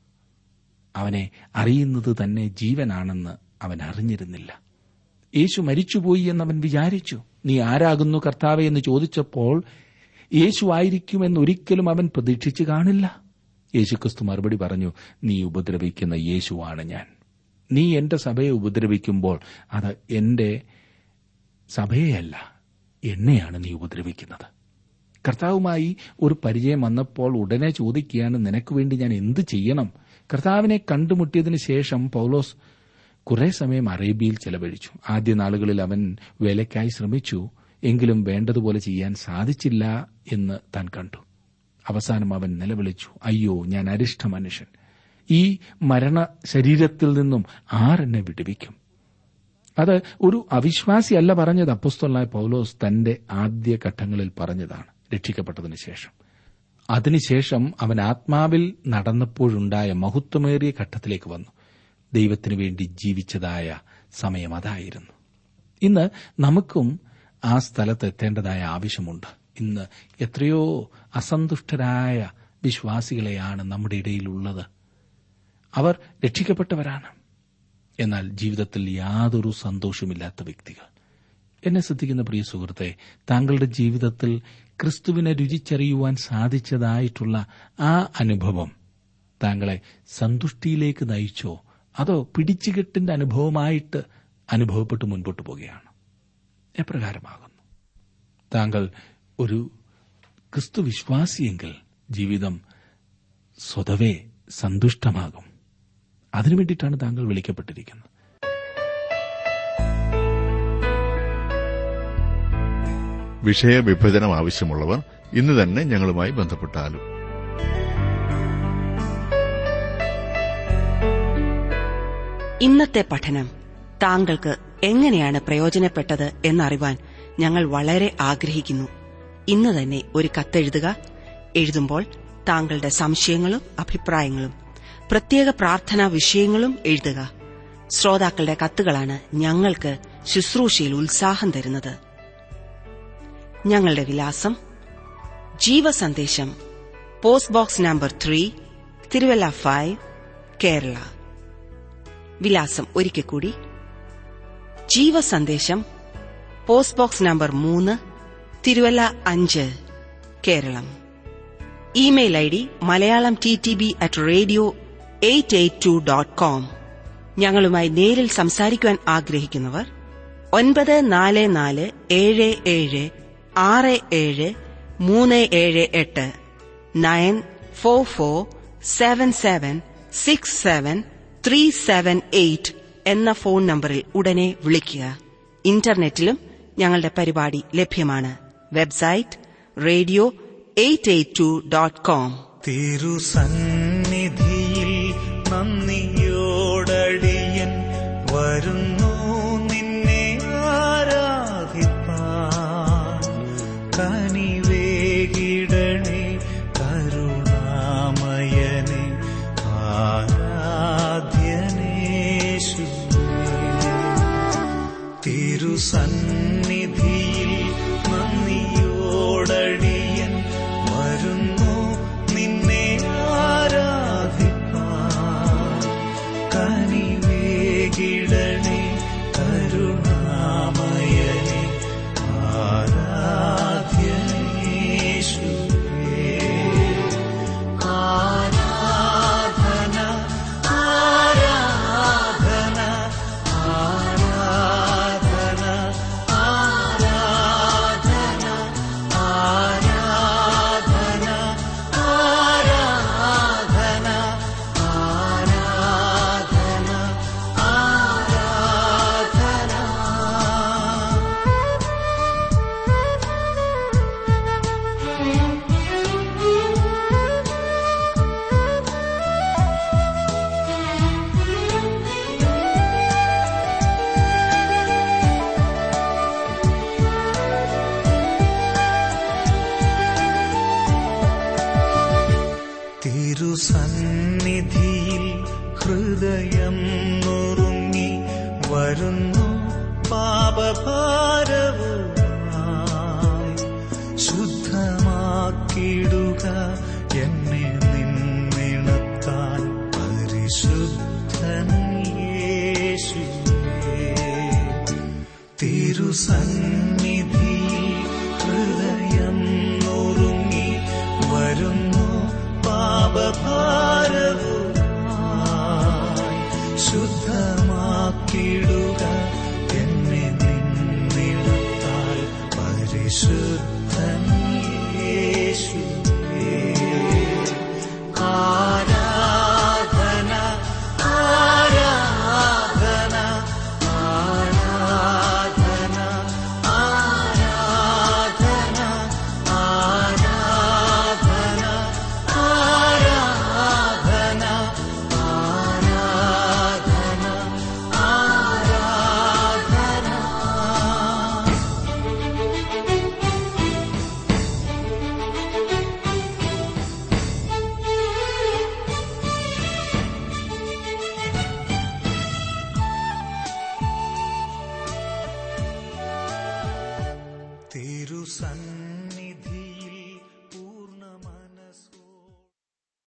അവനെ അറിയുന്നത് തന്നെ ജീവനാണെന്ന് അവൻ അറിഞ്ഞിരുന്നില്ല യേശു മരിച്ചുപോയി എന്നവൻ വിചാരിച്ചു നീ ആരാകുന്നു കർത്താവെ എന്ന് ചോദിച്ചപ്പോൾ യേശു ആയിരിക്കുമെന്നൊരിക്കലും അവൻ പ്രതീക്ഷിച്ചു കാണില്ല യേശുക്രിസ്തു മറുപടി പറഞ്ഞു നീ ഉപദ്രവിക്കുന്ന യേശുവാണ് ഞാൻ നീ എന്റെ സഭയെ ഉപദ്രവിക്കുമ്പോൾ അത് എന്റെ സഭയെയല്ല എന്നെയാണ് നീ ഉപദ്രവിക്കുന്നത് കർത്താവുമായി ഒരു പരിചയം വന്നപ്പോൾ ഉടനെ ചോദിക്കുകയാണ് നിനക്ക് വേണ്ടി ഞാൻ എന്ത് ചെയ്യണം കർത്താവിനെ കണ്ടുമുട്ടിയതിനു ശേഷം പൌലോസ് കുറെ സമയം അറേബ്യയിൽ ചെലവഴിച്ചു ആദ്യ നാളുകളിൽ അവൻ വേലയ്ക്കായി ശ്രമിച്ചു എങ്കിലും വേണ്ടതുപോലെ ചെയ്യാൻ സാധിച്ചില്ല എന്ന് താൻ കണ്ടു അവസാനം അവൻ നിലവിളിച്ചു അയ്യോ ഞാൻ അരിഷ്ട മനുഷ്യൻ ഈ മരണ ശരീരത്തിൽ നിന്നും ആരെന്നെ വിടുവിക്കും അത് ഒരു അവിശ്വാസിയല്ല പറഞ്ഞത് അപ്പസ്തോലായ പൌലോസ് തന്റെ ആദ്യ ഘട്ടങ്ങളിൽ പറഞ്ഞതാണ് രക്ഷിക്കപ്പെട്ടതിനു ശേഷം അതിനുശേഷം അവൻ ആത്മാവിൽ നടന്നപ്പോഴുണ്ടായ മഹത്വമേറിയ ഘട്ടത്തിലേക്ക് വന്നു ദൈവത്തിനു വേണ്ടി ജീവിച്ചതായ സമയം അതായിരുന്നു ഇന്ന് നമുക്കും ആ സ്ഥലത്ത് എത്തേണ്ടതായ ആവശ്യമുണ്ട് ഇന്ന് എത്രയോ അസന്തുഷ്ടരായ വിശ്വാസികളെയാണ് നമ്മുടെ ഇടയിലുള്ളത് അവർ രക്ഷിക്കപ്പെട്ടവരാണ് എന്നാൽ ജീവിതത്തിൽ യാതൊരു സന്തോഷമില്ലാത്ത വ്യക്തികൾ എന്നെ ശ്രദ്ധിക്കുന്ന പ്രിയ സുഹൃത്തെ താങ്കളുടെ ജീവിതത്തിൽ ക്രിസ്തുവിനെ രുചിച്ചറിയുവാൻ സാധിച്ചതായിട്ടുള്ള ആ അനുഭവം താങ്കളെ സന്തുഷ്ടിയിലേക്ക് നയിച്ചോ അതോ പിടിച്ചുകെട്ടിന്റെ അനുഭവമായിട്ട് അനുഭവപ്പെട്ട് മുൻപോട്ട് പോവുകയാണ് എപ്രകാരമാകുന്നു താങ്കൾ ഒരു ക്രിസ്തു വിശ്വാസിയെങ്കിൽ ജീവിതം സ്വതവേ സന്തുഷ്ടമാകും അതിനു വേണ്ടിയിട്ടാണ് താങ്കൾ വിളിക്കപ്പെട്ടിരിക്കുന്നത് വിഷയവിഭജനം ആവശ്യമുള്ളവർ ഇന്ന് തന്നെ ഞങ്ങളുമായി ബന്ധപ്പെട്ടാലും ഇന്നത്തെ പഠനം താങ്കൾക്ക് എങ്ങനെയാണ് പ്രയോജനപ്പെട്ടത് എന്നറിവാൻ ഞങ്ങൾ വളരെ ആഗ്രഹിക്കുന്നു ഇന്ന് തന്നെ ഒരു കത്തെഴുതുക എഴുതുമ്പോൾ താങ്കളുടെ സംശയങ്ങളും അഭിപ്രായങ്ങളും പ്രത്യേക പ്രാർത്ഥനാ വിഷയങ്ങളും എഴുതുക ശ്രോതാക്കളുടെ കത്തുകളാണ് ഞങ്ങൾക്ക് ശുശ്രൂഷയിൽ ഉത്സാഹം തരുന്നത് ഞങ്ങളുടെ വിലാസം ജീവസന്ദേശം post box number three Thiruvalla five Kerala വിലാസം ഒരിക്കൽ കൂടി ജീവസന്ദേശം പോസ്റ്റ് ബോക്സ് നമ്പർ മൂന്ന് തിരുവല്ല അഞ്ച് Keralam email I D Malayalam T T B at radio eight eight two dot com ഞങ്ങളുമായി നേരിൽ സംസാരിക്കുവാൻ ആഗ്രഹിക്കുന്നവർ ഒൻപത് നാല് നാല് ഏഴ് ഏഴ് ആറ് ഏഴ് മൂന്ന് ഏഴ് എട്ട് nine four four seven seven six seven three seven eight എന്ന ഫോൺ നമ്പറിൽ ഉടനെ വിളിക്കുക ഇന്റർനെറ്റിലും ഞങ്ങളുടെ പരിപാടി ലഭ്യമാണ് website radio eight eight two dot com തിരുസന്നിധിയിൽ നന്ദിയോടടിയൻ വരുന്നു നിന്നെ ആരാധിപ്പാൻ കനിവേകിടണേ കരുണാമയനെ ആരാധ്യനേശുവേ തിരുസന്നിധിയിൽ നന്ദിയോടടിയൻ വരുന്നു നിന്നെ ആരാധിപ്പാൻ കനിവേകിടണേ കരുണാമയനെ ആരാധ്യനേശുവേ ആരാധന ആരാധന ആരാധന ആരാധന ആരാധന ആരാധന ആരാധന ആരാധന തിരുസന്നിധിയിൽ ഹൃദയം നുറുങ്ങി വരുന്നു പാപഭാരവുമായി ശുദ്ധമാക്കിടുക എന്നെ നിന്നിണത്താൽ പരിശുദ്ധൻ യേശുവേ തിരുസന്നിധിയിൽ ഹൃദയം നുറുങ്ങി വരുന്നു പാപഭാരവുമായി ശുദ്ധമാക്കിടുക എന്നെ നിന്നിടത്താൽ പരിശുദ്ധൻ യേശുവേ ആരാധന ആരാധന ആരാധന ആരാധന തിരുസന്നിധിയിൽ